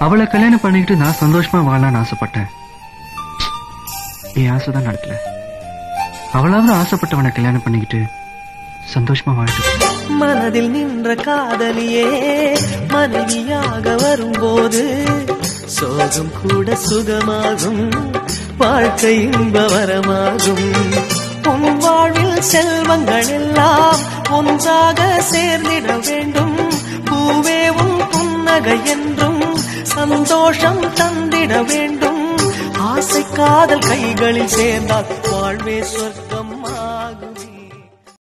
அவளை கல்யாணம் பண்ணிக்கிட்டு நான் சந்தோஷமா வாழலாம்னு ஆசைப்பட்டேன் என் ஆசைதான் நடக்கல அவளாவது ஆசைப்பட்டவனை கல்யாணம் பண்ணிக்கிட்டு சந்தோஷமா வாழ்த்து மனதில் நின்ற காதலியே மனைவியாக வரும்போது சோகம் கூட சுகமாகும் வாழ்க்கை இன்ப வரமாகும் உன் வாழ்வில் செல்வங்கள் எல்லாம் ஒன்றாக சேர்ந்திட வேண்டும் பூவே உன் புன்னகை என்றும் சந்தோஷம் தந்திட வேண்டும் ஆசை காதல் கைகளில் சேர்ந்தால் வாழ்வே சொர்க்கம்